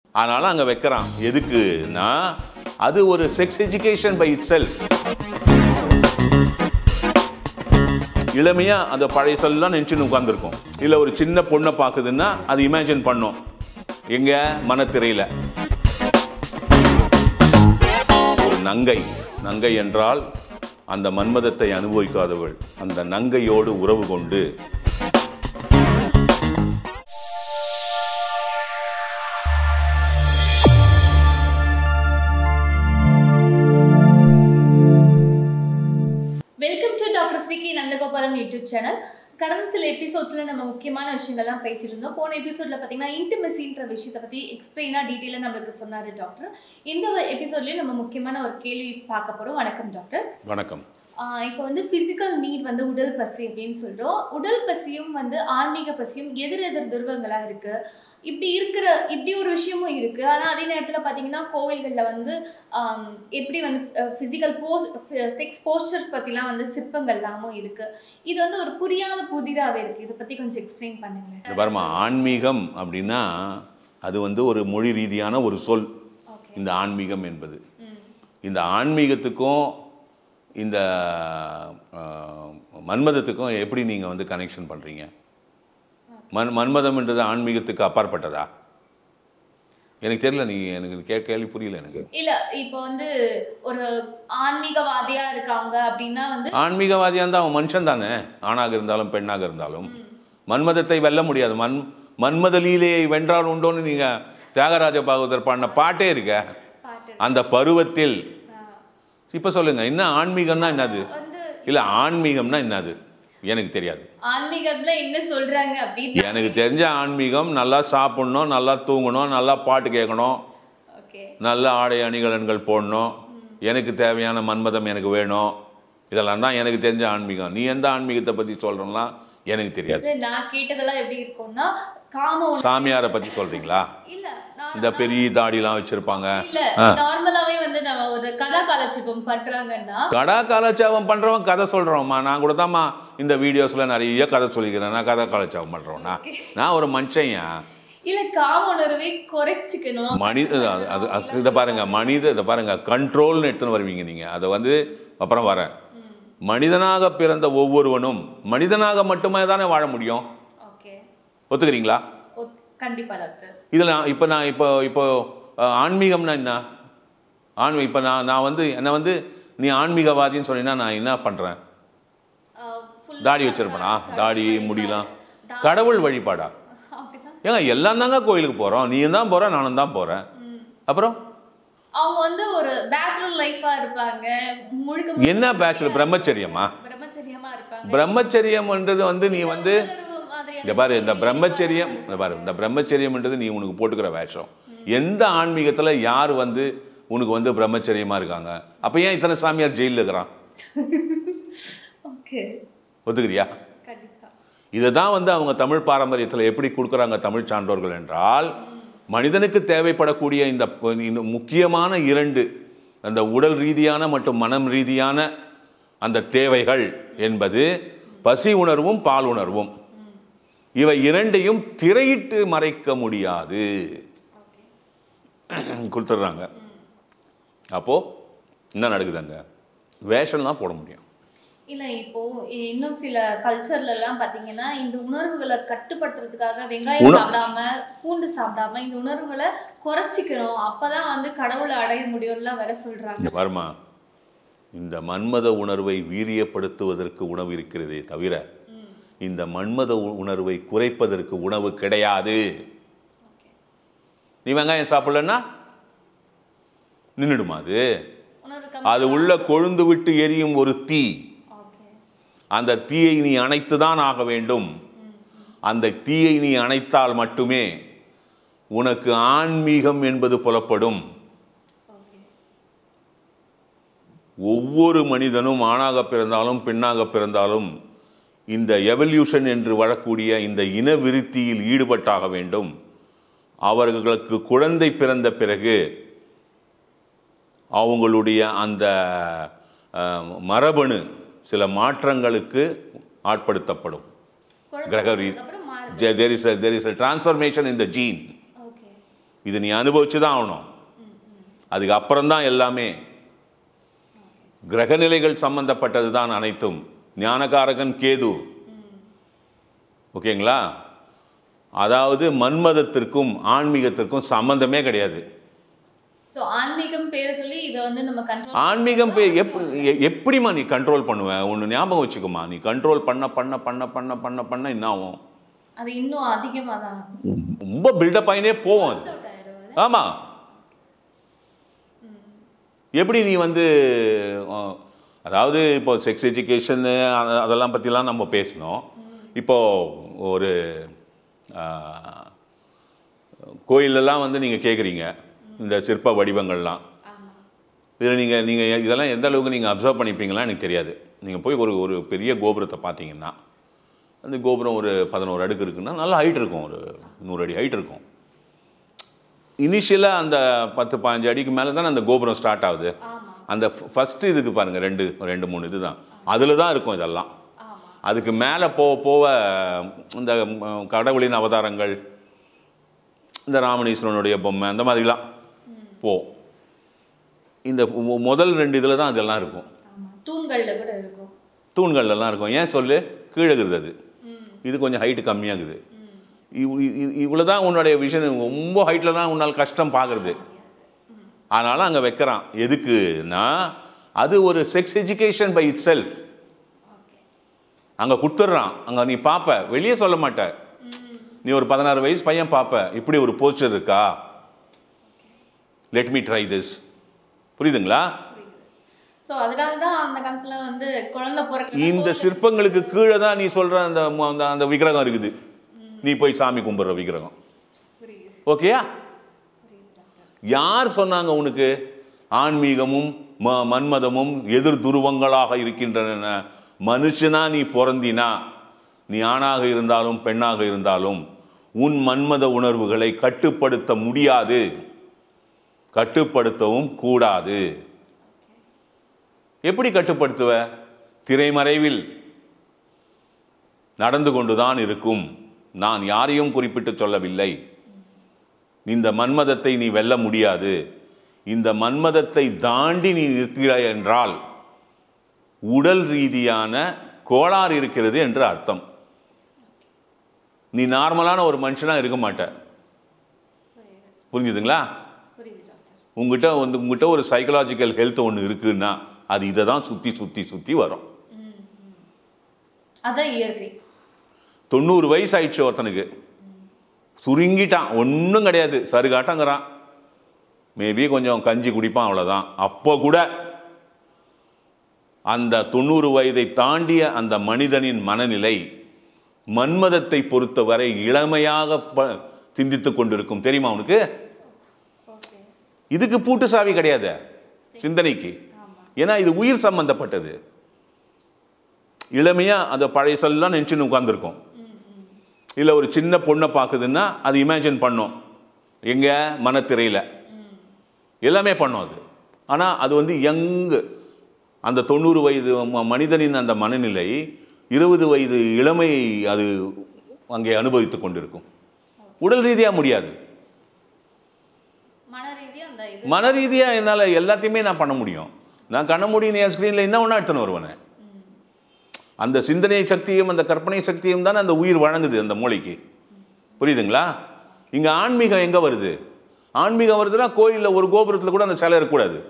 அதனால அங்கே வைக்கிறான் எதுக்குன்னா அது ஒரு sex education by it self இளமையா அந்த பழையசெல்லாம் நினச்சின்னு உட்காந்துருக்கும் இல்லை ஒரு சின்ன பொண்ணை பார்க்குதுன்னா அது இமேஜின் பண்ணும் எங்க மனத்திரையில ஒரு நங்கை நங்கை என்றால் அந்த மன்மதத்தை அனுபவிக்காதவள் அந்த நங்கையோடு உறவு கொண்டு welcome to doctor C K Nandagopalam YouTube channel கடந்த சில எபிசோட்ஸ்ல நம்ம முக்கியமான விஷயங்கள்லாம் பேசிட்டு இருந்தோம் போன எபிசோட்ல பார்த்தீங்கன்னா இன்டிமெசின்ற விஷயத்தை பத்தி எக்ஸ்பிளைனா டீட்டெயிலாக நம்மளுக்கு சொன்னாரு டாக்டர் இந்த எபிசோட்லயும் நம்ம முக்கியமான ஒரு கேள்வி பார்க்க போறோம் வணக்கம் டாக்டர் வணக்கம் ஆஹ் இப்போ வந்து ஃபிசிக்கல் நீட் வந்து உடல் பசி அப்படின்னு சொல்றோம் உடல் பசியும் வந்து ஆன்மீக பசியும் எதிர் எதிர் துருவங்களா இருக்கு இப்படி இருக்கிற இப்படி ஒரு விஷயமும் இருக்கு ஆனா அதே நேரத்துல பாத்தீங்கன்னா கோவில்கள்ல வந்து ஆம், எப்படி வந்து ஃபிசிக்கல் போஸ் செக்ஸ் போஸ்டர் பத்திலாம் வந்து சிற்பங்கள்லாமும் இருக்கு இது வந்து ஒரு புரியாத புதிராவே இருக்கு இதை பத்தி கொஞ்சம் எக்ஸ்பிளைன் பண்ணுங்களேன் இந்த பாருமா ஆன்மீகம் அப்படின்னா அது வந்து ஒரு மொழி ரீதியான ஒரு சொல் ஓகே இந்த ஆன்மீகம் என்பது இந்த ஆன்மீகத்துக்கும் இந்த ஆஹ், மன்மதத்துக்கும் எப்படி நீங்கள் வந்து கனெக்ஷன் பண்ணுறீங்க மன் மன்மதம்ன்றது ஆன்மீகத்துக்கு அப்பாற்பட்டதா எனக்கு தெரியல நீ எனக்கு கே கேள்வி புரியல எனக்கு இல்ல இப்போ வந்து ஒரு ஆன்மீகவாதியா இருக்காங்க அப்படின்னா வந்து ஆன்மீகவாதியாக இருந்தால் அவன் மனுஷன் தானே ஆணாக இருந்தாலும் பெண்ணாக இருந்தாலும் மன்மதத்தை வெல்ல முடியாது மன் மன்மத லீலையை வென்றால் உண்டோன்னு நீங்கள் தியாகராஜ பாகவதர் பாடின பாட்டே இருக்க பாட்டு அந்த பருவத்தில் ஆஹ் இப்போ சொல்லுங்க என்ன ஆன்மீகம்னா என்னது வந்து இல்லை ஆன்மீகம்னா என்னது எனக்கு தெரியாது ஆன்மீகத்துல என்ன சொல்றாங்க அப்படின்னு எனக்கு தெரிஞ்ச ஆன்மீகம் நல்லா சாப்பிடணும் நல்லா தூங்கணும் நல்லா பாட்டு கேட்கணும் ஓகே நல்ல ஆடை அணிகலன்கள் போடணும் எனக்கு தேவையான மன்மதம் எனக்கு வேணும் இதெல்லாம் தான் எனக்கு தெரிஞ்ச ஆன்மீகம் நீ எந்த ஆன்மீகத்தை பற்றி சொல்கிறனா எனக்கு தெரியாது இல்ல, நான் கேட்டதெல்லாம் எப்படி இருக்கும்னா காம உணர்வு- சாமியாரை பற்றி சொல்கிறீங்களா இல்ல நான் இந்த பெரிய தாடிலாம் வச்சுருப்பாங்க இல்ல நார்மலாவே வந்து நம்ம ஒரு கதா காலட்சேபம் பண்றாங்கன்னா கடா காலச்சாவம் பண்ணுறவன் கதை சொல்கிறோம்மா நான் கூட தான்மா இந்த வீடியோஸில் நிறைய கதை சொல்லிக்கிறேன் நான் கதை காலச்சாவம் பண்ணுறோன்னா நான் ஒரு மனுஷன்யா இல்ல காம உணர்வை குறைச்சிக்கணும் மனித அது அது அது- இதை பாருங்க மனித இதை பாருங்க கண்ட்ரோல்னு எடுத்துன்னு வருவீங்க நீங்கள் அதை வந்து அப்புறம் வரேன் மனிதனாக பிறந்த ஒவ்வொருவனும் மனிதனாக மட்டுமே தானே வாழ முடியும் ஓகே ஒத்துக்கிறீங்களா கண்டிப்பா டாக்டர் இதில் இப்போ நான் இப்போ இப்போ அஹ், ஆன்மீகம்னா என்ன ஆன்மீ இப்போ நான் நான் வந்து என்னை வந்து நீ ஆன்மீகவாதின்னு சொன்னீங்கன்னா நான் என்ன பண்ணுறேன் ஆஹ் full- தாடி வச்சிருப்பேனா தாடி முடியலாம் கடவுள் வழிபாடா அப்படிதான் ஏங்க எல்லாம் தாங்க கோயிலுக்கு போகிறோம் நீ தான் போகிற நானும் தான் போகிறேன் அப்புறம் அவங்க வந்து ஒரு பேச்சுலர் லைஃபா இருப்பாங்க முழுக்க முழுக்க என்ன பேச்சுலர் பிரம்மச்சரியமா பிரம்மச்சரியமா இருப்பாங்க பிரம்மச்சரியம்ன்றது வந்து நீ வந்து உணர்வு மாதிரியான இந்த பாரு இந்த பிரம்மச்சரியம் இந்த பாரு இந்த பிரம்மச்சரியம்ன்றது நீ உனக்கு போட்டுக்கிற வேஷம் எந்த ஆன்மீகத்தில் யார் வந்து உனக்கு வந்து பிரம்மச்சரியமா இருக்காங்க அப்போ ஏன் இத்தனை சாமியார் ஜெயிலில் இருக்கிறான் ஓகே ஒத்துக்கிறியா கண்டிப்பா இதை தான் வந்து அவங்க தமிழ் பாரம்பரியத்தில் எப்படி கொடுக்குறாங்க தமிழ் சான்றோர்கள் என்றால் மனிதனுக்கு தேவைப்படக்கூடிய இந்த இந்த முக்கியமான இரண்டு அந்த உடல் ரீதியான மற்றும் மனம் ரீதியான அந்த தேவைகள் என்பது பசி உணர்வும் பால் உணர்வும் இவை இரண்டையும் திரையிட்டு மறைக்க முடியாது கொடுத்துட்றாங்க அப்போது என்ன நடக்குது அங்கே வேஷம்லாம் போட முடியும் இல்ல இப்போ இன்னும் சில கல்ச்சர்ல எல்லாம் பாத்தீங்கன்னா இந்த உணர்வுகளை கட்டுப்படுத்துறதுக்காக வெங்காயம் உண- சாப்பிடாம பூண்டு சாப்பிடாம இந்த உணர்வுகளை குறைச்சிக்கணும் அப்பதான் வந்து கடவுளை அடைய முடியும்லாம் வேற சொல்றாங்க இங்க பாருமா இந்த மன்மத உணர்வை வீரியப்படுத்துவதற்கு உணவு இருக்கிறதே தவிர இந்த மன்மத உ- உணர்வை குறைப்பதற்கு உணவு கிடையாது நீ வெங்காயம் சாப்பிடலன்னா நின்றுடுமா அது உணர்வு அது உள்ள கொழுந்து விட்டு எரியும் ஒரு தீ ஓகே அந்த தீயை நீ அணைத்துதான் ஆக வேண்டும் அந்த தீயை நீ அணைத்தால் மட்டுமே உனக்கு ஆன்மீகம் என்பது புலப்படும் ஓகே ஒவ்வொரு மனிதனும் ஆணாக பிறந்தாலும் பெண்ணாக பிறந்தாலும் இந்த எவல்யூஷன் என்று வரக்கூடிய இந்த இன விருத்தியில் ஈடுபட்டாக வேண்டும் அவர்களுக்கு குழந்தை பிறந்த பிறகு அவங்களுடைய அந்த அஹ், மரபணு சில மாற்றங்களுக்கு ஆட்படுத்தப்படும் கிரக ரீ அப்புறம் மாறுது there is there is a transformation in the gene okay இது நீ அனுபவிச்சு தான் ஆகணும் அதுக்கு அப்புறம்தான் எல்லாமே கிரகநிலைகள் சம்பந்தப்பட்டது தான் அனைத்தும் ஞானகாரகன் கேது ஓகேங்களா அதாவது மன்மதத்திற்கும் ஆன்மீகத்திற்கும் சம்பந்தமே கிடையாது சோ ஆன்மீகம் பேரை சொல்லி இதை வந்து நம்ம கண்ட்ரோல் ஆன்மீகம் பே எப்படி எ- எப்படிம்மா நீ கண்ட்ரோல் பண்ணுவ ஒன்று ஞாபகம் வச்சுக்கோமா நீ கண்ட்ரோல் பண்ண பண்ண பண்ண பண்ண பண்ண பண்ண என்ன ஆகும் அது இன்னும் அதிகமா தான் ரொம்ப பில்டப் ஆயினே போகும் அது out ஆயிடும். ஆமா எப்படி நீ வந்து அஹ், அதாவது இப்போ செக்ஸ் எஜுகேஷனு அதெல்லாம் பற்றிலாம் நம்ம பேசினோம் இப்போ ஒரு அஹ், கோயிலெல்லாம் வந்து நீங்கள் கேட்குறீங்க இந்த சிற்ப வடிவங்கள்லாம் ஆமா இதில் நீங்கள் நீங்கள் இதெல்லாம் எந்த அளவுக்கு நீங்கள் அப்சர்வ் பண்ணிப்பீங்களா எனக்கு தெரியாது நீங்கள் போய் ஒரு ஒரு பெரிய கோபுரத்தை பார்த்தீங்கன்னா அந்த கோபுரம் ஒரு பதினோரு அடுக்கு இருக்குன்னா நல்ல ஹைட் இருக்கும் ஒரு நூறு அடி ஹைட் இருக்கும் இனிஷியலாக அந்த பத்து பாஞ்சு அடிக்கு மேலே தானே அந்த கோபுரம் ஸ்டார்ட் ஆகுது ஆமா அந்த ஃபஸ்ட்டு இதுக்கு பாருங்கள் ரெண்டு ரெண்டு மூணு இதுதான் அதில் தான் இருக்கும் இதெல்லாம் ஆமா அதுக்கு மேலே போக போக இந்த ம், கடவுளின் அவதாரங்கள் இந்த ராமணீஸ்வரனுடைய பொம்மை அந்த மாதிரிலாம் போ இந்த மு- முதல் ரெண்டு இதில் தான் அதெல்லாம் இருக்கும் ஆமா தூண்கள்ல கூட இருக்கும் தூண்கள்லாம் இருக்கும் ஏன் சொல்லு கீழே இருக்குது அது ம் இது கொஞ்சம் ஹைட்டு கம்மியாகுது ம் இவ்வளோ தான் உன்னுடைய விஷன் ரொம்ப ஹைட்டில் தான் உன்னால் கஷ்டம் பார்க்குறது அதனால் அங்கே வைக்கிறான் எதுக்குன்னா அது ஒரு sex education by it self okay அங்கே கொடுத்துட்றான் அங்கே நீ பார்ப்ப வெளியே சொல்ல மாட்ட ம் நீ ஒரு பதினாறு வயசு பையன் பார்ப்ப இப்படி ஒரு போஸ்டர் இருக்கா லெட் மீ ட்ரை திஸ் புரியுதுங்களா புரியுது ஸோ அதனால தான் அந்த காலத்துல வந்து குழந்தை பிறக்க இந்த சிற்பங்களுக்கு கீழே தான் நீ சொல்ற அந்த மு- அந்த அந்த விக்கிரகம் இருக்குது நீ போய் சாமி கும்பிட்ற விக்கிரகம் புரியுது ஓகேயா புரியுது டாக்டர் யார் சொன்னாங்க உனக்கு ஆன்மீகமும் ம மன்மதமும் எதிர் துருவங்களாக இருக்கின்றன மனுஷனா நீ பிறந்தினா நீ ஆணாக இருந்தாலும் பெண்ணாக இருந்தாலும் உன் மன்மத உணர்வுகளை கட்டுப்படுத்த முடியாது கட்டுப்படுத்தவும் கூடாது எப்படி கட்டுப்படுத்துவ திரைமறைவில் நடந்து கொண்டுதான் இருக்கும் நான் யாரையும் குறிப்பிட்டு சொல்லவில்லை இந்த மன்மதத்தை நீ வெல்ல முடியாது இந்த மன்மதத்தை தாண்டி நீ நிற்கிறாய் என்றால் உடல் ரீதியான கோளாறு இருக்கிறது என்று அர்த்தம் நீ நார்மலான ஒரு மனுஷனா இருக்க மாட்ட புரியுது புரிஞ்சுதுங்களா புரியுது டாக்டர் உங்ககிட்ட வந்து உங்ககிட்ட ஒரு சைக்கலாஜிக்கல் ஹெல்த் ஒன்று இருக்குன்னா அது இதை தான் சுற்றி சுற்றி சுற்றி வரும் ம் ம் அதான் இயற்கை தொண்ணூறு வயசு ஆயிடுச்சு ஒருத்தனுக்கு சுருங்கிட்டான் ஒன்றும் கிடையாது சருகாட்டங்கிறான் மேபி கொஞ்சம் கஞ்சி குடிப்பான் அவ்வளோதான் அப்போ கூட அந்த தொண்ணூறு வயதை தாண்டிய அந்த மனிதனின் மனநிலை மன்மதத்தை பொறுத்தவரை இளமையாக ப சிந்தித்து கொண்டிருக்கும் தெரியுமா உனக்கு ஓகே இதுக்கு பூட்டு சாவி கிடையாது சிந்தனைக்கு ஆமா ஏன்னா இது உயிர் சம்பந்தப்பட்டது இளமையா அந்த பழையசெல்லாம் நினச்சின்னு உட்காந்துருக்கும் ம் ம் இல்லை ஒரு சின்ன பொண்ணை பார்க்குதுன்னா அது இமேஜின் பண்ணும் எங்கே மனத்திரையில் ம் எல்லாமே பண்ணும் அது ஆனால் அது வந்து யங்கு அந்த தொண்ணூறு வயது ம- மனிதனின் அந்த மனநிலை இருபது வயது இளமை அது அங்கே அனுபவித்து கொண்டிருக்கும் உடல் ரீதியாக முடியாது மன ரீதியா அந்த இது மன ரீதியாக என்னால் எல்லாத்தையுமே நான் பண்ண முடியும் நான் கண்ண முடியும் என் ஸ்க்ரீனில் என்ன ஒன்றா எடுத்துன்னு வருவேனே ம் அந்த சிந்தனை சக்தியும் அந்த கற்பனை சக்தியும் தானே அந்த உயிர் வழங்குது அந்த மூளைக்கு புரியுதுங்களா இங்கே ஆன்மீகம் எங்கே வருது ஆன்மீகம் வருதுன்னா கோயிலில் ஒரு கோபுரத்தில் கூட அந்த சிலை இருக்கக்கூடாது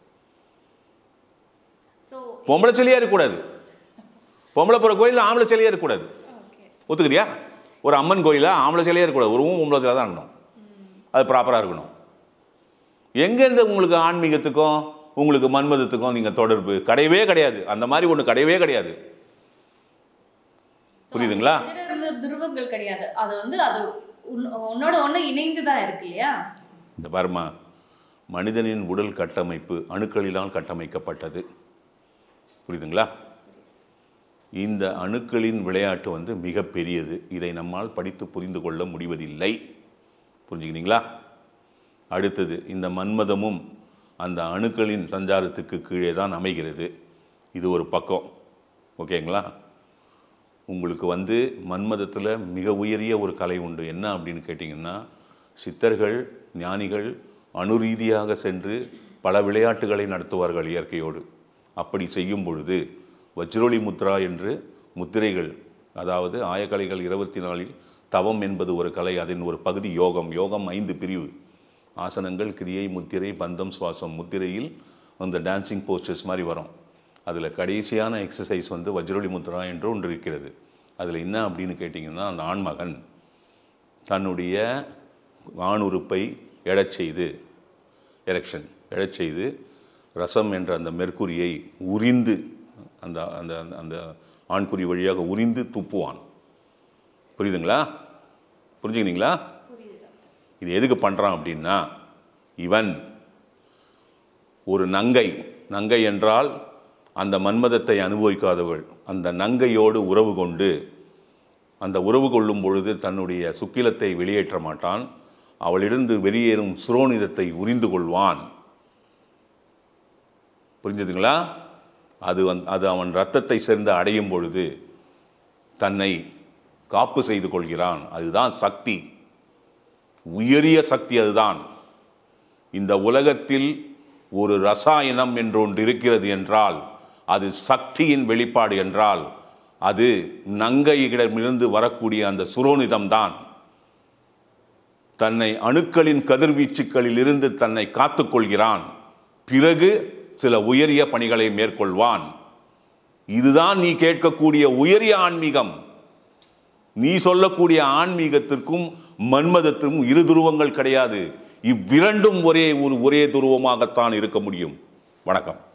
ஸோ பொம்பளை சிலையாக இருக்கக்கூடாது பொம்பளை போகிற கோயிலில் ஆம்பளை சிலையாக இருக்கக்கூடாது ஓகே ஒத்துக்கிறியா ஒரு அம்மன் கோயிலில் ஆம்பளை சிலையாக இருக்கக்கூடாது ஒரு பொம்பளை சிலை தான் இருக்கணும் அது ப்ராப்பராக இருக்கணும் எங்கேருந்து உங்களுக்கு ஆன்மீகத்துக்கும் உங்களுக்கு மன்மதத்துக்கும் நீங்கள் தொடர்பு கிடையவே கிடையாது அந்த மாதிரி ஒன்று கிடையவே கிடையாது புரியுதுங்களா? எதிரெதிர் துருவங்கள் கிடையாது அது வந்து அது உன்- உன்னோட ஒண்ணு இணைந்து தான் இருக்கு இல்லையா இந்த பாருமா மனிதனின் உடல் கட்டமைப்பு அணுக்களினால் கட்டமைக்கப்பட்டது புரியுதுங்களா இந்த அணுக்களின் விளையாட்டு வந்து மிக பெரியது இதை நம்மால் படித்து புரிந்து கொள்ள முடிவதில்லை புரிஞ்சுக்கிறீங்களா அடுத்தது இந்த மன்மதமும் அந்த அணுக்களின் சஞ்சாரத்துக்கு கீழே தான் அமைகிறது இது ஒரு பக்கம் ஓகேங்களா உங்களுக்கு வந்து மன்மதத்தில் மிக உயரிய ஒரு கலை உண்டு என்ன அப்படின்னு கேட்டிங்கன்னா சித்தர்கள் ஞானிகள் அணுரீதியாக சென்று பல விளையாட்டுகளை நடத்துவார்கள் இயற்கையோடு அப்படி செய்யும் பொழுது வஜ்ரோலி முத்ரா என்று முத்திரைகள் அதாவது ஆயக்கலைகள் இருபத்தி நாலில் தவம் என்பது ஒரு கலை அதன் ஒரு பகுதி யோகம் யோகம் ஐந்து பிரிவு ஆசனங்கள் கிரியை முத்திரை பந்தம் சுவாசம் முத்திரையில் அந்த டான்சிங் போஸ்டர்ஸ் மாதிரி வரும் அதில் கடைசியான எக்ஸசைஸ் வந்து வஜ்ரோலி முத்ரா என்று ஒன்று இருக்கிறது அதில் என்ன அப்படின்னு கேட்டிங்கன்னா அந்த ஆண்மகன் தன்னுடைய ஆணுறுப்பை எழச் செய்து எரெக்ஷன் எழச் செய்து ரசம் என்ற அந்த மெர்க்குரியை உரிந்து அந்த அந்த அந்த- அந்த ஆண்குறி வழியாக உரிந்து துப்புவான் புரியுதுங்களா புரிஞ்சுக்கினீங்களா இது எதுக்கு பண்ணுறான் அப்படின்னா இவன் ஒரு நங்கை நங்கை என்றால் அந்த மன்மதத்தை அனுபவிக்காதவள் அந்த நங்கையோடு உறவு கொண்டு அந்த உறவு கொள்ளும் பொழுது தன்னுடைய சுக்கிலத்தை வெளியேற்ற மாட்டான் அவளிருந்து வெளியேறும் சுரோனிதத்தை உரிந்து கொள்வான் புரிஞ்சுதுங்களா அது வந் அது அவன் ரத்தத்தை சேர்ந்து அடையும் பொழுது தன்னை காப்பு செய்து கொள்கிறான் அதுதான் சக்தி உயரிய சக்தி அதுதான் இந்த உலகத்தில் ஒரு ரசாயனம் என்று ஒன்று இருக்கிறது என்றால் அது சக்தியின் வெளிப்பாடு என்றால் அது நங்கையிடமிருந்து வரக்கூடிய அந்த சுரோனிதம் தான் தன்னை அணுக்களின் கதிர்வீச்சுக்களிலிருந்து தன்னை காத்துக்கொள்கிறான் பிறகு சில உயரிய பணிகளை மேற்கொள்வான் இதுதான் நீ கேட்கக்கூடிய உயரிய ஆன்மீகம் நீ சொல்லக்கூடிய ஆன்மீகத்திற்கும் மன்மதத்திற்கும் இரு துருவங்கள் கிடையாது இவ்விரண்டும் ஒரே ஒரு ஒரே துருவமாகத்தான் இருக்க முடியும் வணக்கம்